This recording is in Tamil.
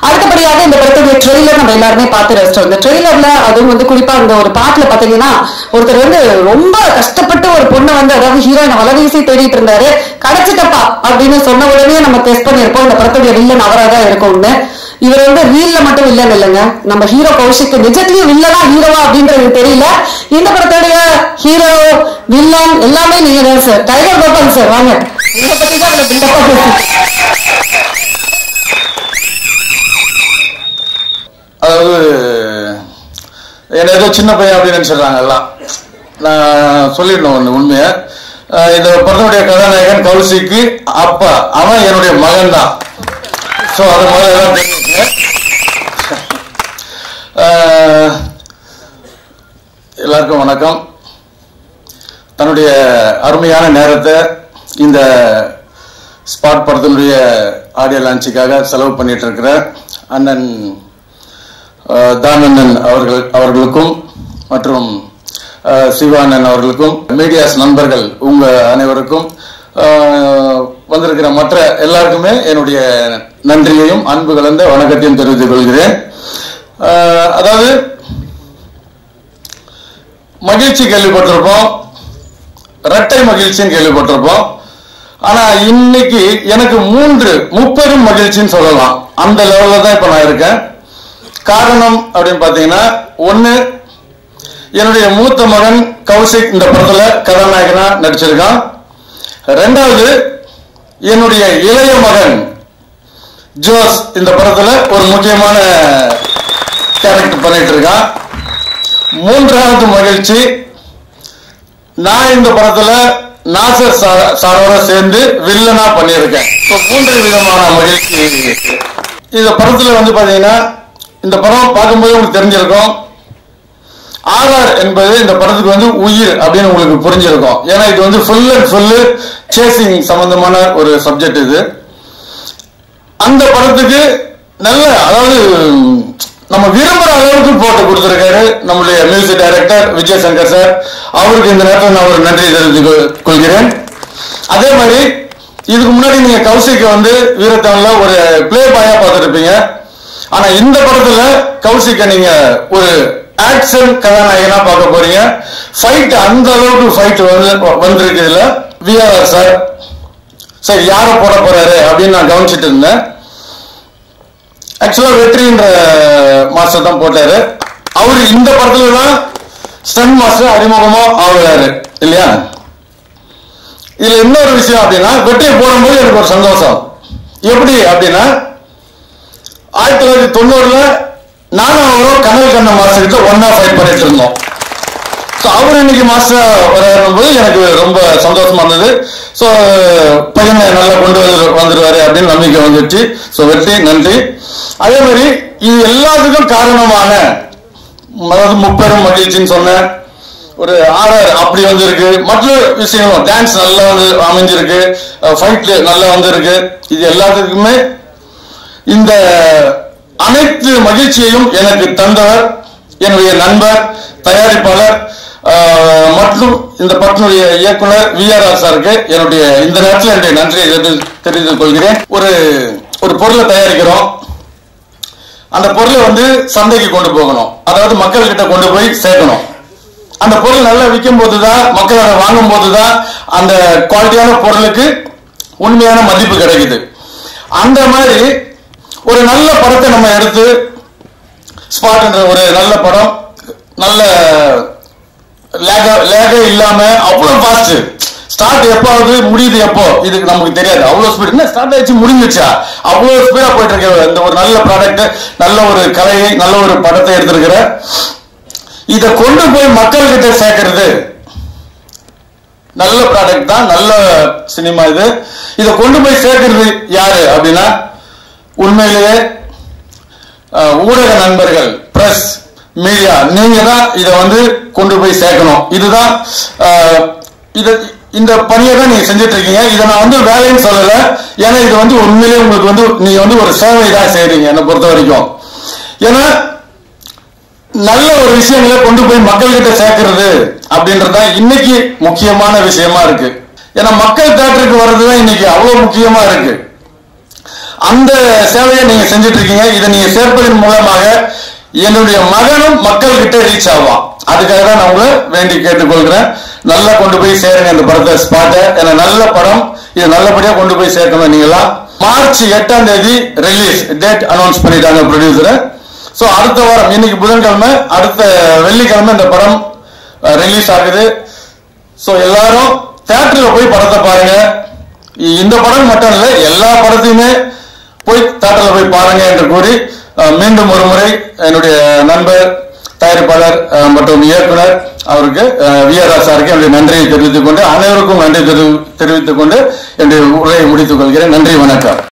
அடுத்தபடியாக இந்த படத்துடைய ட்ரெய்லர் நம்ம எல்லாருமே பார்த்து ரசிச்சோம் இந்த ட்ரெய்லர்ல அதுவும் வந்து குறிப்பா இந்த ஒரு பாட்டுல பாத்தீங்கன்னா ஒருத்தர் வந்து ரொம்ப கஷ்டப்பட்டு ஒரு பொண்ணை வந்து அதாவது ஹீரோயின் வலவீசி தேடிட்டு இருந்தாரு கிடைச்சிட்டப்பா அப்படின்னு சொன்ன உடனே நம்ம டெஸ்ட் பண்ணிருப்போம் இந்த படத்துடைய வில்லன் அவரா தான் இருக்கும்னு இவர் வந்து ரீல்ல மட்டும் வில்லன் இல்லைங்க நம்ம ஹீரோ கௌஷிக் நிஜத்திலயும் வில்லனா ஹீரோவா அப்படின்றது தெரியல இந்த படத்துடைய ஹீரோ வில்லன் எல்லாமே நீங்க தான் சார் டைகர் கோபால் சார் வாங்க இதை பத்தி தான் இவ்வளவு build up ஆ பேசுறீங்க. அதாவது என்ன ஏதோ சின்ன பையன் அப்படின்னு நினைச்சிடுறாங்க எல்லாம் நான் சொல்லிடணும் ஒன்று உண்மையை அஹ் இந்த படத்தினுடைய கதாநாயகன் கௌசிக்கு அப்பா அவன் என்னுடைய மகன் தான் ஸோ அது முதல்ல எல்லாம் தெரிஞ்சுக்கங்க. அஹ் எல்லாருக்கும் வணக்கம் தன்னுடைய அருமையான நேரத்தை இந்த ஸ்பாட் படத்தினுடைய ஆடியோ லான்ச்சுக்காக செலவு பண்ணிட்டு இருக்கிற அண்ணன் அஹ், தானண்ணன் அவர்கள் அவர்களுக்கும் மற்றும் அஹ், சிவானன் அவர்களுக்கும் மீடியாஸ் நண்பர்கள் உங்க அனைவருக்கும் அஹ், வந்திருக்கிற மற்ற எல்லாருக்குமே என்னுடைய நன்றியையும் அன்பு கலந்த வணக்கத்தையும் தெரிவித்துக் கொள்கிறேன் அஹ், அதாவது மகிழ்ச்சி கேள்விப்பட்டிருப்போம் இரட்டை மகிழ்ச்சின்னு கேள்விப்பட்டிருப்போம் ஆனா இன்னைக்கு எனக்கு மூன்று முப்பெரும் மகிழ்ச்சின்னு சொல்லலாம் அந்த லெவல்ல தான் இப்ப நான் இருக்கேன் காரணம் அப்படின்னு பாத்தீங்கன்னா ஒண்ணு என்னுடைய மூத்த மகன் கௌசிக் இந்த படத்துல கதாநாயகனா நடிச்சிருக்கான் ரெண்டாவது என்னுடைய இளைய மகன் ஜோஸ் இந்த படத்துல ஒரு முக்கியமான கேரக்டர் பண்ணிட்டு இருக்கான் மூன்றாவது மகிழ்ச்சி நான் இந்த படத்துல நாசர் சார- சாரோட சேர்ந்து வில்லனா பண்ணியிருக்கேன் So, மூன்று விதமான மகிழ்ச்சி இந்த படத்துல வந்து பாத்தீங்கன்னா இந்த படம் பார்க்கும்போது உங்களுக்கு தெரிஞ்சிருக்கும் ஆர்ஆர் என்பது இந்த படத்துக்கு வந்து உயிர் அப்படின்னு உங்களுக்கு புரிஞ்சிருக்கும் ஏன்னா இது வந்து ஃபுல் அண்ட் ஃபுல்லு சேசிங் சம்பந்தமான ஒரு சப்ஜெக்ட் இது அந்த படத்துக்கு நல்ல அதாவது நம்ம விரும்புற அளவுக்கு போட்டு கொடுத்திருக்காரு நம்முடைய music director Vijay Shankar sir அவருக்கு இந்த நேரத்தில் நான் ஒரு நன்றி தெரிவித்துக் கொள்- கொள்கிறேன் அதே மாதிரி இதுக்கு முன்னாடி நீங்க கௌசிக்க வந்து வீரத்தவன்ல ஒரு பிளே பாயா பார்த்துருப்பீங்க ஆனா இந்த படத்துல கௌசிக்க நீங்க ஒரு ஆக்ஷன் கதாநாயகனா பார்க்க போறீங்க ஃபைட் அந்த அளவுக்கு ஃபைட் வந்து வந்திருக்கு இதுல விஆர்ஆர் சார் சரி யாரை போட போறாரு அப்படின்னு நான் கவனிச்சிட்டு இருந்தேன் ஆக்சுவலா வெற்றின்ற மாஸ்டர் தான் போட்டாரு அவரு இந்த படத்துல தான் ஸ்டன் மாஸ்டர் அறிமுகமா ஆகுறாரு இல்லையா இதுல இன்னொரு விஷயம் அப்படின்னா வெற்றியை போடும்போது எனக்கு ஒரு சந்தோஷம் எப்படி அப்படின்னா ஆயிரத்தி தொள்ளாயிரத்தி தொண்ணூறுல நானும் அவரும் கனல் கண்ண மாஸ்டர் கிட்ட ஒன்னா ஃபைட் பண்ணிட்டு இருந்தோம் ஸோ அவர் இன்னைக்கு மாஸ்டர் வரும்போது எனக்கு ரொம்ப சந்தோஷமா இருந்தது ஸோ பையனை நல்லா கொண்டு வந்து வந்துருவாரு அப்படின்னு நம்பிக்கை வந்துச்சு ஸோ வெற்றி நன்றி அதே மாதிரி இது எல்லாத்துக்கும் காரணமான அதாவது முப்பெரும் மகிழ்ச்சின்னு சொன்னேன் ஒரு ஆர்ஆர் அப்படி வந்திருக்கு மற்ற விஷயங்களும் டான்ஸ் நல்லா வந்து அமைஞ்சிருக்கு ஃபைட் நல்லா வந்திருக்கு இது எல்லாத்துக்குமே இந்த அனைத்து மகிழ்ச்சியையும் எனக்கு தந்தவர் என்னுடைய நண்பர் தயாரிப்பாளர் ஆஹ், மற்றும் இந்த படத்தினுடைய இயக்குனர் வி ஆர் ஆர் சாருக்கு என்னுடைய இந்த நேரத்தில் என்னுடைய நன்றியை தெரிவி- தெரிவித்துக் கொள்கிறேன் ஒரு ஒரு பொருளை தயாரிக்கிறோம் அந்த பொருளை வந்து சந்தைக்கு கொண்டு போகணும் அதாவது மக்கள் கிட்ட கொண்டு போய் சேர்க்கணும் அந்த பொருள் நல்லா விற்கும் போதுதான் மக்கள் அதை வாங்கும் போதுதான் அந்த குவாலிட்டியான பொருளுக்கு உண்மையான மதிப்பு கிடைக்குது அந்த மாதிரி ஒரு நல்ல படத்தை நம்ம எடுத்து ஸ்பாட்ன்ற ஒரு நல்ல படம் நல்ல லேக லேகே இல்லாம அவ்வளவு ஃபாஸ்ட் ஸ்டார்ட் எப்போ ஆகுது முடியுது எப்போ இதுக்கு நமக்கு தெரியாது அவ்வளவு ஸ்பீட் என்ன ஸ்டார்ட் ஆயிடுச்சு முடிஞ்சிச்சா அவ்வளவு ஸ்பீடா போயிட்டு இருக்க இந்த ஒரு நல்ல ப்ராடக்ட் நல்ல ஒரு கலையை நல்ல ஒரு படத்தை எடுத்திருக்கிற இத கொண்டு போய் மக்கள் கிட்ட சேர்க்கறது நல்ல ப்ராடக்ட் தான் நல்ல சினிமா இது இத கொண்டு போய் சேர்க்கறது யாரு அப்படின்னா உண்மையிலேயே அஹ், ஊடக நண்பர்கள் பிரஸ் மீடியா நீங்க தான் இத வந்து கொண்டு போய் சேர்க்கணும் இதுதான் அஹ், இது இந்த பணியை தான் நீங்க செஞ்சுட்டு இருக்கீங்க இதை நான் வந்து வேலைன்னு சொல்லல ஏன்னா இது வந்து உண்மையிலேயே உங்களுக்கு வந்து நீங்க வந்து ஒரு சேவை தான் செய்றீங்க என்னை பொறுத்த வரைக்கும் ஏன்னா நல்ல ஒரு விஷயங்களை கொண்டு போய் மக்கள் கிட்ட சேர்க்கறது அப்படின்றது தான் இன்னைக்கு முக்கியமான விஷயமா இருக்கு ஏன்னா மக்கள் தேட்டருக்கு வர்றதுதான் இன்னைக்கு அவ்வளவு முக்கியமா இருக்கு அந்த சேவையை நீங்க செஞ்சுட்டு இருக்கீங்க இதை நீங்க சேர்ப்பதன் மூலமாக என்னுடைய மகனும் மக்கள் கிட்ட ரீச் ஆவான் அதுக்காக தான் நான் உங்களை வேண்டி கேட்டுக்கொள்கிறேன் நல்லா கொண்டு போய் சேருங்க இந்த படத்தை ஸ்பாட்டை ஏன்னா நல்ல படம் இது நல்லபடியா கொண்டு போய் சேர்க்கணும் நீங்களாம் மார்ச் எட்டாம் தேதி ரிலீஸ் டேட் அனௌன்ஸ் பண்ணிட்டாங்க ப்ரொடியூசரை ஸோ அடுத்த வாரம் இன்னைக்கு புதன்கிழமை அடுத்த வெள்ளிக்கிழமை இந்த படம் ரிலீஸ் ஆகுது ஸோ எல்லாரும் தேட்டரில் போய் படத்தை பாருங்க இந்த படம் மட்டும் இல்லை எல்லா படத்தையுமே போய் தேட்டரில் போய் பாருங்க என்று கூறி அஹ், மீண்டும் ஒரு முறை என்னுடைய நண்பர் தயாரிப்பாளர் அஹ், மற்றும் இயக்குனர் அவருக்கு வி ஆர் சாருக்கு என்னுடைய நன்றியை தெரிவித்துக் கொண்டு அனைவருக்கும் நன்றி தெரிவி- தெரிவித்துக் கொண்டு என்னுடைய உரையை முடித்துக் கொள்கிறேன் நன்றி வணக்கம்